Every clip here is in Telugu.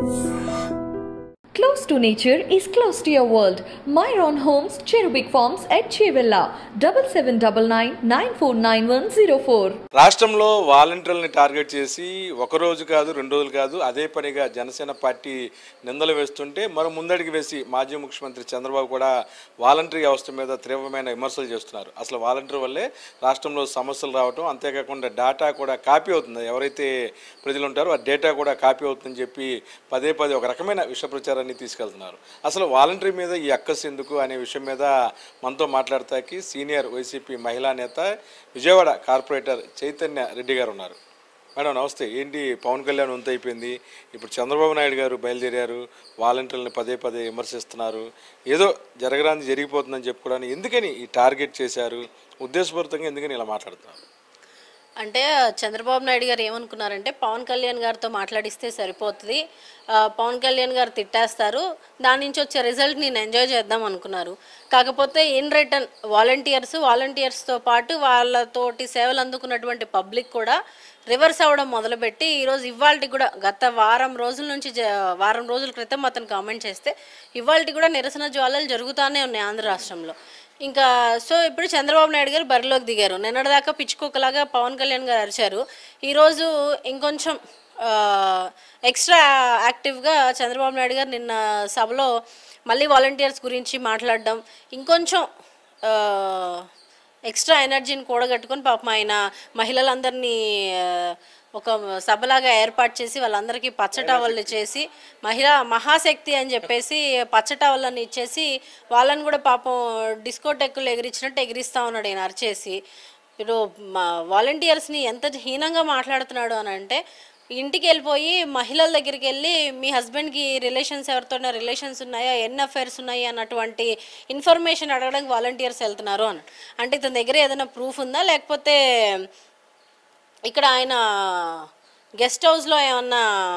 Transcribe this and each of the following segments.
Close to nature is close to your world. Myron Homes, Cherubic Farms at Chevilla, double seven double nine nine four nine one zero four. రాష్ట్రంలో వాలంటీర్లని టార్గెట్ చేసి ఒక రోజు కాదు రెండు రోజులు కాదు అదే పనిగా జనసేన పార్టీ నిందలు వేస్తుంటే మరో ముందడికి వేసి మాజీ ముఖ్యమంత్రి చంద్రబాబు కూడా వాలంటరీ వ్యవస్థ మీద తీవ్రమైన విమర్శలు చేస్తున్నారు అసలు వాలంటీర్ వల్లే రాష్ట్రంలో సమస్యలు రావటం అంతేకాకుండా డేటా కూడా కాపీ అవుతుంది ఎవరైతే ప్రజలు ఉంటారో ఆ డేటా కూడా కాపీ అవుతుందని చెప్పి పదే పదే ఒక రకమైన విష ప్రచారాన్ని తీసుకెళ్తున్నారు అసలు వాలంటరీ మీద ఈ అక్కస్ ఎందుకు అనే విషయం మీద మనతో మాట్లాడతాకి సీనియర్ వైసీపీ మహిళా నేత విజయవాడ కార్పొరేటర్ చైతన్య రెడ్డి గారు ఉన్నారు మేడం నమస్తే ఏంటి పవన్ కళ్యాణ్ వంతు అయిపోయింది ఇప్పుడు చంద్రబాబు నాయుడు గారు బయలుదేరారు వాలంటీర్లను పదే పదే విమర్శిస్తున్నారు ఏదో జరగరాంది జరిగిపోతుందని చెప్పుకోవడానికి ఎందుకని ఈ టార్గెట్ చేశారు ఉద్దేశపూరితంగా ఎందుకని ఇలా మాట్లాడుతున్నారు అంటే చంద్రబాబు నాయుడు గారు ఏమనుకున్నారంటే పవన్ కళ్యాణ్ గారితో మాట్లాడిస్తే సరిపోతుంది ఆ, పవన్ కళ్యాణ్ గారు తిట్టేస్తారు దాని నుంచి వచ్చే రిజల్ట్ నేను ఎంజాయ్ చేద్దాం అనుకున్నారు కాకపోతే ఇన్ రిటర్న్ వాలంటీర్స్ వాలంటీర్స్తో పాటు వాళ్ళతోటి సేవలు అందుకున్నటువంటి పబ్లిక్ కూడా రివర్స్ అవ్వడం మొదలుపెట్టి ఈరోజు ఇవాళకి కూడా గత వారం రోజుల నుంచి జ- వారం రోజుల క్రితం అతను కామెంట్ చేస్తే ఇవాళకి కూడా నిరసన జ్వాలలు జరుగుతూనే ఉన్నాయి ఆంధ్ర రాష్ట్రంలో ఇంకా సో ఇప్పుడు చంద్రబాబు నాయుడు గారు బరిలోకి దిగారు నిన్నటిదాకా పిచ్చుకోకలాగా పవన్ కళ్యాణ్ గారు అరిచారు ఈరోజు ఇంకొంచెం ఆ, ఎక్స్ట్రా యాక్టివ్గా చంద్రబాబు నాయుడు గారు నిన్న సభలో మళ్ళీ వాలంటీర్స్ గురించి మాట్లాడడం ఇంకొంచెం ఆ, ఎక్స్ట్రా ఎనర్జీని కూడగట్టుకొని పాపం ఆయన మహిళలందరినీ ఆ, ఒక సభలాగా ఏర్పాటు చేసి వాళ్ళందరికీ పచ్చటవళ్ళు చేసి మహిళా మహాశక్తి అని చెప్పేసి పచ్చటవళ్ళని ఇచ్చేసి వాళ్ళని కూడా పాపం డిస్కోటెక్కులు ఎగిరించినట్టు ఎగిరిస్తా ఉన్నాడు ఆయన అరిచేసి ఇప్పుడు మా వాలంటీర్స్ని ఎంత హీనంగా మాట్లాడుతున్నాడు అని అంటే ఇంటికి వెళ్ళిపోయి మహిళల దగ్గరికి వెళ్ళి మీ హస్బెండ్కి రిలేషన్స్ ఎవరితోనే రిలేషన్స్ ఉన్నాయా ఎన్ని అఫైర్స్ ఉన్నాయి అన్నటువంటి ఇన్ఫర్మేషన్ అడగడానికి వాలంటీర్స్ వెళ్తున్నారు అని అంటే ఇతని దగ్గర ఏదైనా ప్రూఫ్ ఉందా లేకపోతే ఇక్కడ ఆయన గెస్ట్ హౌస్లో ఏమన్నా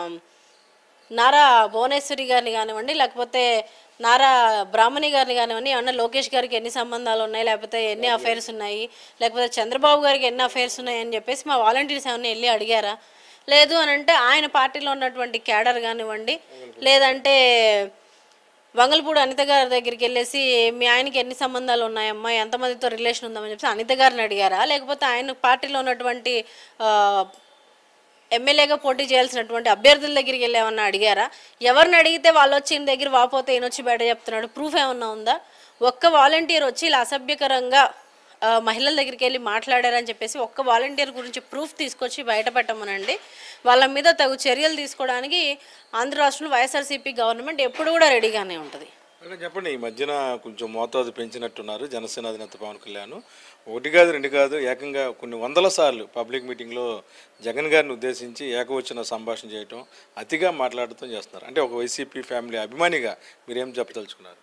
నారా భువనేశ్వరి గారిని కానివ్వండి లేకపోతే నారా బ్రాహ్మణి గారిని కానివ్వండి ఏమన్నా లోకేష్ గారికి ఎన్ని సంబంధాలు ఉన్నాయి లేకపోతే ఎన్ని అఫైర్స్ ఉన్నాయి లేకపోతే చంద్రబాబు గారికి ఎన్ని అఫైర్స్ ఉన్నాయి అని చెప్పేసి మా వాలంటీర్స్ ఏమన్నా వెళ్ళి అడిగారా లేదు అని అంటే ఆయన పార్టీలో ఉన్నటువంటి క్యాడర్ కానివ్వండి లేదంటే వంగల్పూడి అనిత గారి దగ్గరికి వెళ్ళేసి మీ ఆయనకి ఎన్ని సంబంధాలు ఉన్నాయమ్మా ఎంతమందితో రిలేషన్ ఉందామని చెప్పి అనిత గారిని అడిగారా లేకపోతే ఆయన పార్టీలో ఉన్నటువంటి ఆ, ఎమ్మెల్యేగా పోటీ చేయాల్సినటువంటి అభ్యర్థుల దగ్గరికి వెళ్ళి ఏమన్నా అడిగారా ఎవరిని అడిగితే వాళ్ళు వచ్చి ఈయన దగ్గర వాపోతే ఈయన వచ్చి బయట చెప్తున్నాడు ప్రూఫ్ ఏమన్నా ఉందా ఒక్క వాలంటీర్ వచ్చి ఇలా అసభ్యకరంగా ఆ, మహిళల దగ్గరికి వెళ్ళి మాట్లాడారని చెప్పేసి ఒక్క వాలంటీర్ గురించి ప్రూఫ్ తీసుకొచ్చి బయట పెట్టమనండి వాళ్ళ మీద తగు చర్యలు తీసుకోవడానికి ఆంధ్ర రాష్ట్రంలో వైఎస్ఆర్సీపీ గవర్నమెంట్ ఎప్పుడు కూడా రెడీగానే ఉంటుంది మేడం చెప్పండి ఈ మధ్యన కొంచెం మోతాదు పెంచినట్టున్నారు జనసేన అధినేత పవన్ కళ్యాణ్ ఒకటి కాదు రెండు కాదు ఏకంగా కొన్ని వందల సార్లు పబ్లిక్ మీటింగ్లో జగన్ గారిని ఉద్దేశించి ఏకవచన సంభాషణ చేయటం అతిగా మాట్లాడటం చేస్తున్నారు అంటే ఒక వైసీపీ ఫ్యామిలీ అభిమానిగా మీరేం చెప్పదలుచుకున్నారు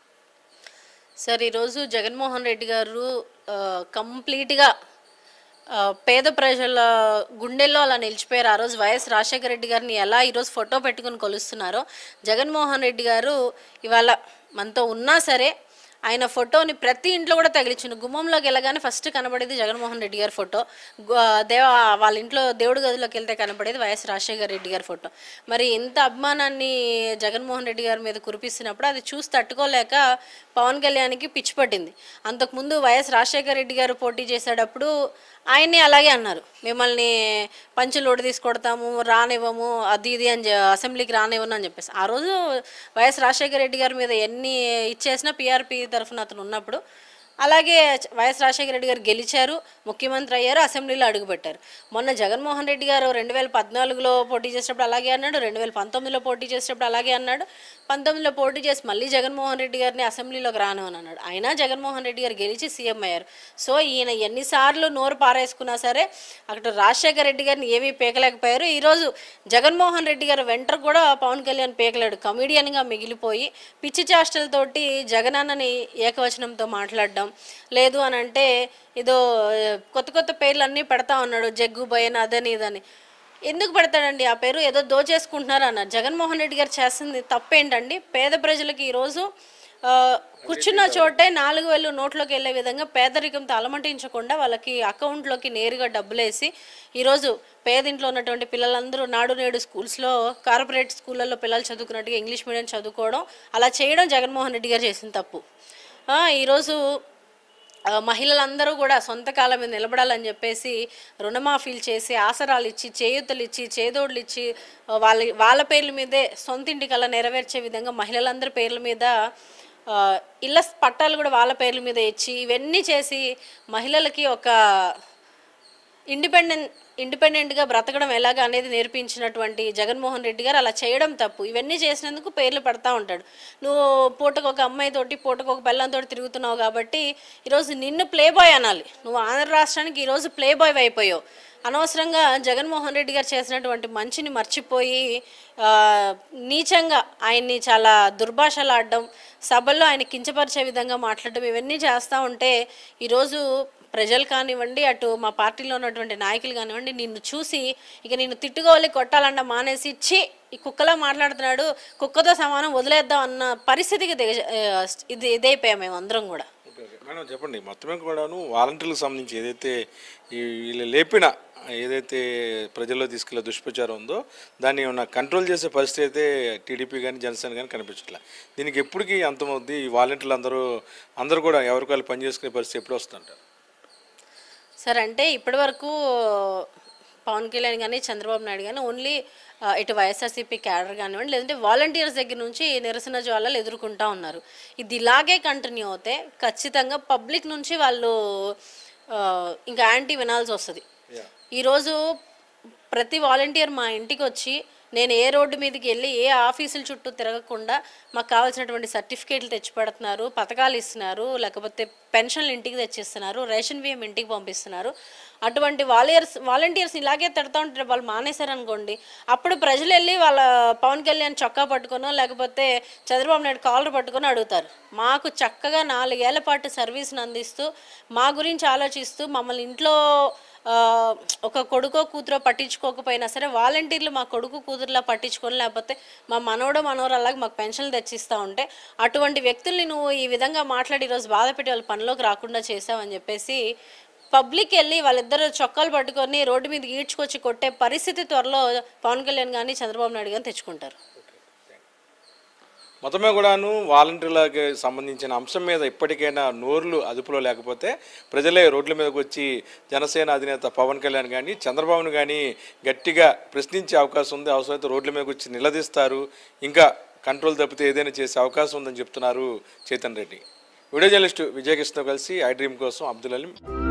సార్ ఈరోజు జగన్మోహన్ రెడ్డి గారు ఆ, కంప్లీట్గా ఆ, పేద ప్రజల గుండెల్లో అలా నిలిచిపోయారు ఆ రోజు వైఎస్ రాజశేఖర రెడ్డి గారిని ఎలా ఈరోజు ఫోటో పెట్టుకుని కొలుస్తున్నారో జగన్మోహన్ రెడ్డి గారు ఇవాళ మనతో ఉన్నా సరే ఆయన ఫోటోని ప్రతి ఇంట్లో కూడా తగిలించిండు గుమ్మంలోకి వెళ్ళగానే ఫస్ట్ కనబడేది జగన్మోహన్ రెడ్డి గారి ఫోటో గు- దేవ వాళ్ళ ఇంట్లో దేవుడి గదిలోకి వెళ్తే కనబడేది వైఎస్ రాజశేఖర రెడ్డి గారి ఫోటో మరి ఇంత అభిమానాన్ని జగన్మోహన్ రెడ్డి గారి మీద కురిపిస్తున్నప్పుడు అది చూసి తట్టుకోలేక పవన్ కళ్యాణ్కి పిచ్చి పట్టింది అంతకుముందు వైఎస్ రాజశేఖర రెడ్డి గారు పోటీ చేసేటప్పుడు ఆయన్ని అలాగే అన్నారు మిమ్మల్ని పంచులు ఒడి తీసుకొడతాము రానివ్వము అది ఇది అని చె- అసెంబ్లీకి రానివ్వను అని చెప్పేసి ఆ రోజు వైఎస్ రాజశేఖర రెడ్డి గారి మీద ఎన్ని ఇచ్చేసినా పీఆర్పీ తరఫున అతను ఉన్నప్పుడు అలాగే చ- వైఎస్ రాజశేఖర రెడ్డి గారు గెలిచారు ముఖ్యమంత్రి అయ్యారు అసెంబ్లీలో అడుగుపెట్టారు మొన్న జగన్మోహన్ రెడ్డి గారు రెండు వేల పద్నాలుగులో పోటీ చేసేటప్పుడు అలాగే అన్నాడు రెండు వేల పంతొమ్మిదిలో పోటీ చేసేటప్పుడు అలాగే అన్నాడు పంతొమ్మిదిలో పోటీ చేసి మళ్ళీ జగన్మోహన్ రెడ్డి గారిని అసెంబ్లీలోకి రాను అని అన్నాడు అయినా జగన్మోహన్ రెడ్డి గారు గెలిచి సీఎం అయ్యారు సో ఈయన ఎన్నిసార్లు నోరు పారేసుకున్నా సరే అక్కడ రాజశేఖర రెడ్డి గారిని ఏమీ పీకలేకపోయారు ఈరోజు జగన్మోహన్ రెడ్డి గారు వెంటర్ కూడా పవన్ కళ్యాణ్ పీకలేడు కమిడియన్గా మిగిలిపోయి పిచ్చి చేష్టలతోటి జగనన్నని ఏకవచనంతో మాట్లాడడం లేదు అని అంటే ఏదో ఆ, కొత్త కొత్త పేర్లు అన్నీ పెడతా ఉన్నాడు జగ్గు భయన్ అదని ఇదని ఎందుకు పెడతాడండి ఆ పేరు ఏదో దోచేసుకుంటున్నారు అన్నారు జగన్మోహన్ రెడ్డి గారు చేస్తుంది తప్పేంటండి పేద ప్రజలకి ఈరోజు ఆ, కూర్చున్న చోటే నాలుగు వేలు నోట్లోకి వెళ్ళే విధంగా పేదరికంతో అలమటించకుండా వాళ్ళకి అకౌంట్లోకి నేరుగా డబ్బులేసి ఈరోజు పేదింట్లో ఉన్నటువంటి పిల్లలందరూ నాడు నేడు స్కూల్స్లో కార్పొరేట్ స్కూళ్ళల్లో పిల్లలు చదువుకున్నట్టుగా ఇంగ్లీష్ మీడియం చదువుకోవడం అలా చేయడం జగన్మోహన్ రెడ్డి గారు చేసిన తప్పు ఆ, ఈరోజు ఆ, మహిళలందరూ కూడా సొంత కాలం మీద నిలబడాలని చెప్పేసి రుణమాఫీలు చేసి ఆసరాలు ఇచ్చి చేయూతలు ఇచ్చి చేదోడులు ఇచ్చి ఆ, వాళ్ళ వాళ్ళ పేర్ల మీదే సొంత ఇంటి కల్లా నెరవేర్చే విధంగా మహిళలందరి పేర్ల మీద ఆ, ఇళ్ళ పట్టాలు కూడా వాళ్ళ పేర్ల మీద ఇచ్చి ఇవన్నీ చేసి మహిళలకి ఒక ఇండిపెండెంట్ ఇండిపెండెంట్గా బ్రతకడం ఎలాగా అనేది నేర్పించినటువంటి జగన్మోహన్ రెడ్డి గారు అలా చేయడం తప్పు ఇవన్నీ చేసినందుకు పేర్లు పెడతా ఉంటాడు నువ్వు పూటకు ఒక అమ్మాయితోటి పూటకు ఒక బెల్లంతో తిరుగుతున్నావు కాబట్టి ఈరోజు నిన్ను ప్లే బాయ్ అనాలి నువ్వు ఆంధ్ర రాష్ట్రానికి ఈరోజు ప్లే బాయ్ అయిపోయావు అనవసరంగా జగన్మోహన్ రెడ్డి గారు చేసినటువంటి మంచిని మర్చిపోయి ఆ, నీచంగా ఆయన్ని చాలా దుర్భాషలాడడం సభల్లో ఆయన కించపరిచే విధంగా మాట్లాడడం ఇవన్నీ చేస్తూ ఉంటే ఈరోజు ప్రజలు కానివ్వండి అటు మా పార్టీలో ఉన్నటువంటి నాయకులు కానివ్వండి నిన్ను చూసి ఇక నిన్ను తిట్టుకోవాలి కొట్టాలన్న మానేసి ఛీ ఈ కుక్కలా మాట్లాడుతున్నాడు కుక్కతో సమానం వదిలేద్దాం అన్న పరిస్థితికి దిగ ఆ, ఇది ఇదైపోయాం మేము అందరం కూడా ఓకే, ఓకే. మేడం చెప్పండి మొత్తమే కూడాను వాలంటీర్లకు సంబంధించి ఏదైతే ఈ వీళ్ళు లేపిన ఏదైతే ప్రజల్లో తీసుకెళ్లే దుష్ప్రచారం ఉందో దాన్ని ఏమన్నా కంట్రోల్ చేసే పరిస్థితి అయితే టీడీపీ కానీ జనసేన కానీ కనిపించట్లే దీనికి ఎప్పటికీ అంతమవుద్ది ఈ వాలంటీర్లు అందరూ అందరూ కూడా ఎవరికి వాళ్ళు పనిచేసుకునే పరిస్థితి ఎప్పుడు వస్తుంటారు సార్ అంటే ఇప్పటివరకు పవన్ కళ్యాణ్ కానీ చంద్రబాబు నాయుడు కానీ ఓన్లీ ఆ, ఇటు వైఎస్ఆర్సీపీ క్యాడర్ కానివ్వండి లేదంటే వాలంటీర్స్ దగ్గర నుంచి నిరసన జ్వాలలు ఎదుర్కొంటా ఉన్నారు ఇది ఇలాగే కంటిన్యూ అవుతే ఖచ్చితంగా పబ్లిక్ నుంచి వాళ్ళు ఆ, ఇంకా యాంటీ వినాల్సి వస్తుంది ఈరోజు ప్రతి వాలంటీర్ మా ఇంటికి వచ్చి నేను ఏ రోడ్డు మీదకి వెళ్ళి ఏ ఆఫీసుల చుట్టూ తిరగకుండా మాకు కావాల్సినటువంటి సర్టిఫికేట్లు తెచ్చి పెడుతున్నారు పథకాలు ఇస్తున్నారు లేకపోతే పెన్షన్లు ఇంటికి తెచ్చిస్తున్నారు రేషన్ బియ్యం ఇంటికి పంపిస్తున్నారు అటువంటి వాలియర్స్ వాలంటీర్స్ ఇలాగే తిడతా ఉంటే వాళ్ళు మానేశారనుకోండి అప్పుడు ప్రజలు వెళ్ళి వాళ్ళ పవన్ కళ్యాణ్ చొక్కా పట్టుకునో లేకపోతే చంద్రబాబు నాయుడు కాలర్ పట్టుకొని అడుగుతారు మాకు చక్కగా నాలుగేళ్ల పాటు సర్వీస్ని అందిస్తూ మా గురించి ఆలోచిస్తూ మమ్మల్ని ఇంట్లో ఆ, ఒక కొడుకో కూతురో పట్టించుకోకపోయినా సరే వాలంటీర్లు మా కొడుకు కూతురులా పట్టించుకొని లేకపోతే మా మనవడో మనవరాలాగా మాకు పెన్షన్లు తెచ్చిస్తూ ఉంటే అటువంటి వ్యక్తుల్ని నువ్వు ఈ విధంగా మాట్లాడి ఈరోజు బాధ పెట్టి వాళ్ళ పనిలోకి రాకుండా చేసావని చెప్పేసి పబ్లిక్ వెళ్ళి వాళ్ళిద్దరు చొక్కాలు పట్టుకొని రోడ్డు మీద ఈడ్చుకొచ్చి కొట్టే పరిస్థితి త్వరలో పవన్ కళ్యాణ్ కానీ చంద్రబాబు నాయుడు కానీ తెచ్చుకుంటారు మొత్తమే కూడాను వాలంటీర్లకు సంబంధించిన అంశం మీద ఇప్పటికైనా నోర్లు అదుపులో లేకపోతే ప్రజలే రోడ్ల మీదకి వచ్చి జనసేన అధినేత పవన్ కళ్యాణ్ కానీ చంద్రబాబును కానీ గట్టిగా ప్రశ్నించే అవకాశం ఉంది అవసరమైతే రోడ్ల మీదకి వచ్చి నిలదీస్తారు ఇంకా కంట్రోల్ తప్పితే ఏదైనా చేసే అవకాశం ఉందని చెప్తున్నారు చైతన్ రెడ్డి వీడియో జర్నలిస్టు విజయకృష్ణ కలిసి ఐ డ్రీమ్ కోసం అబ్దుల్ అలీం